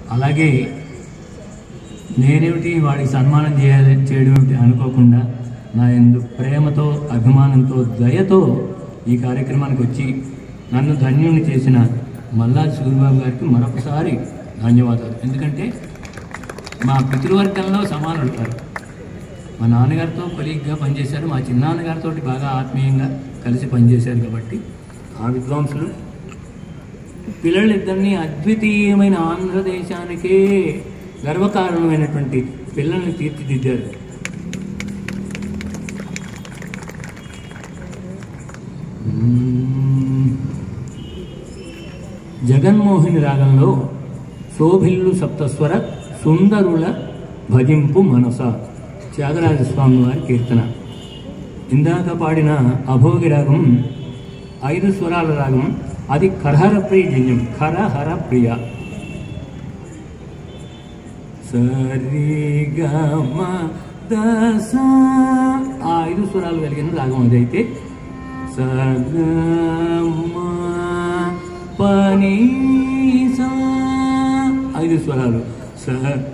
అలాగే నేనేమిటి వాడికి సన్మానం చేయాలి చేయడం ఏమిటి అనుకోకుండా నా ఎందు ప్రేమతో అభిమానంతో దయతో ఈ కార్యక్రమానికి వచ్చి నన్ను ధన్యుని చేసిన మల్లా సూరిబాబు గారికి మరొకసారి ధన్యవాదాలు ఎందుకంటే మా పితృవర్గంలో సమానులు వారు మా నాన్నగారితో కొలీగ్గా పనిచేశారు మా చిన్నాన్నగారితో బాగా ఆత్మీయంగా కలిసి పనిచేశారు కాబట్టి ఆ విద్వాంసులు పిల్లలిద్దరినీ అద్వితీయమైన ఆంధ్రదేశానికే గర్వకారణమైనటువంటి పిల్లల్ని తీర్చిదిద్దారు మ్మ్. జగన్మోహిని రాగంలో శోభిల్లు సప్తస్వర సుందరుల భజింపు మనస త్యాగరాజ స్వామి వారి కీర్తన ఇందాక పాడిన అభోగి రాగం ఐదు స్వరాల రాగం అది కరహర ప్రియ జన్యం కరహర ప్రియ సరిగమ దస ఆ ఐదు స్వరాలు కలిగిన రాగం అదైతే సగమ పని సా ఐదు స్వరాలు స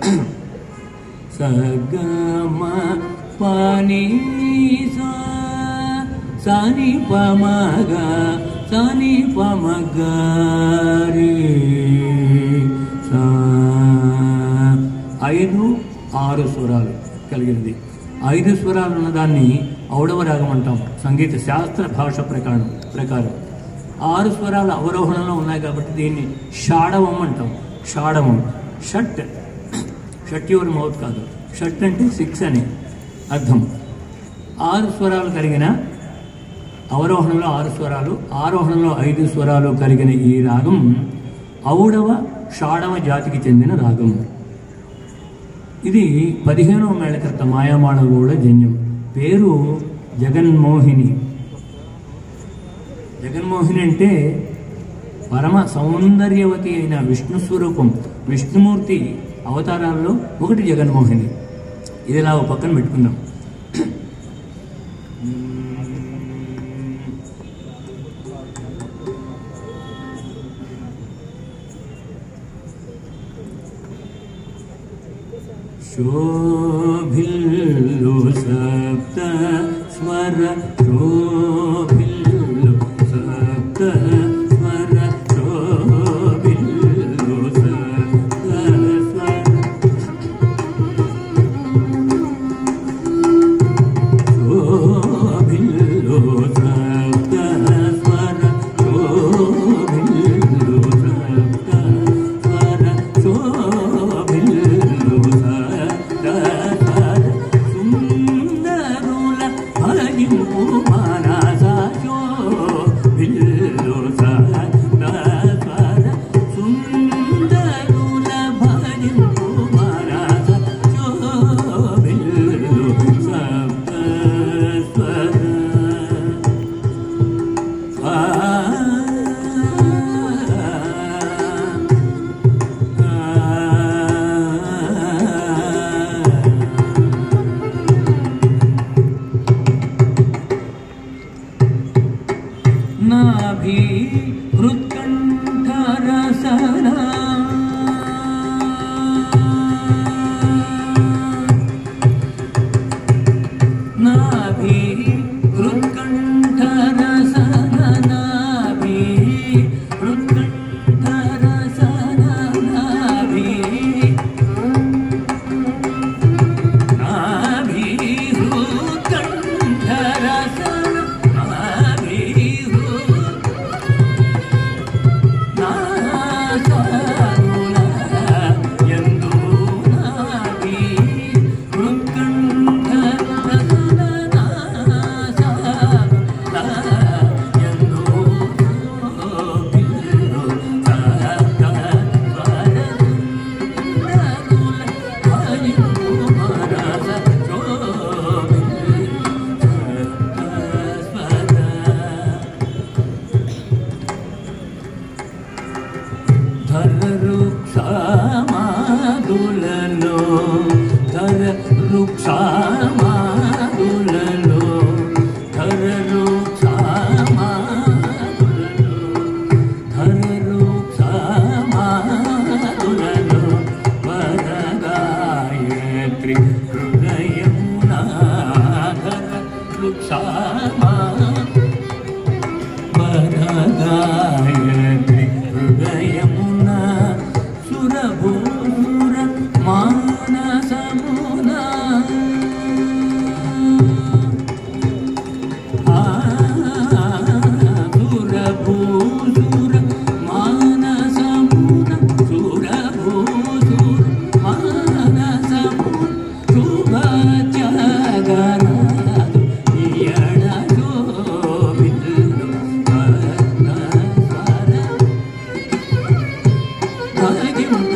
సగమ పని సా సాని పమగ సాని పమగ రే సా ఐదు ఆరు స్వరాలు కలిగినది ఐదు స్వరాలు ఉన్న దాన్ని ఔడవ రాగం అంటాం సంగీత శాస్త్ర భాష ప్రకారం ప్రకారం ఆరు స్వరాలు అవరోహణలో ఉన్నాయి కాబట్టి దీన్ని షాడవం అంటాం షాడవం షట్ షట్ యువర్ మౌత్ కాదు షట్ అంటే సిక్స్ అని అర్థం ఆరు స్వరాలు కలిగిన అవరోహణంలో ఆరు స్వరాలు ఆరోహణంలో ఐదు స్వరాలు కలిగిన ఈ రాగం ఔడవ షాడవ జాతికి చెందిన రాగం ఇది పదిహేనవ మేళకర్త మాయామాళగూడ జన్యం పేరు జగన్మోహిని జగన్మోహిని అంటే పరమ సౌందర్యవతి అయిన విష్ణు స్వరూపం విష్ణుమూర్తి అవతారాల్లో ఒకటి జగన్మోహిని ఇది ఇలా ఒక పక్కన పెట్టుకుందాం శోభిల్లు సప్త స్వర శోభిల్లు సప్త స్వర శోభిల్లు సప్త స్వర శోభిల్లు సప్త స్వర శోభిల్లు సప్త స్వర శోభిల్లు సప్త స్వర సుందరుల భజింపు మానస శోభిల్లు సప్త స్వర సుందరుల భజింపు మానస శోభిల్లు సప్త స్వర నాభి హృత్కంఠరసనా నాభి హృత్కంఠరసన నాభి హృత్కంఠరసన నాభి నాభి హృత్కంఠరసన నాభి హృత్ నాసరుల యందు నాభి హృత్కంఠరసన నాసరుల యందు పిల్లు సహస్ర ధరరుక్షామాదులలో ధరరుక్షామాదులలో ధరరుక్షామాదులలో ధరరుక్షామాదులలో కలిగి ఉంటుంది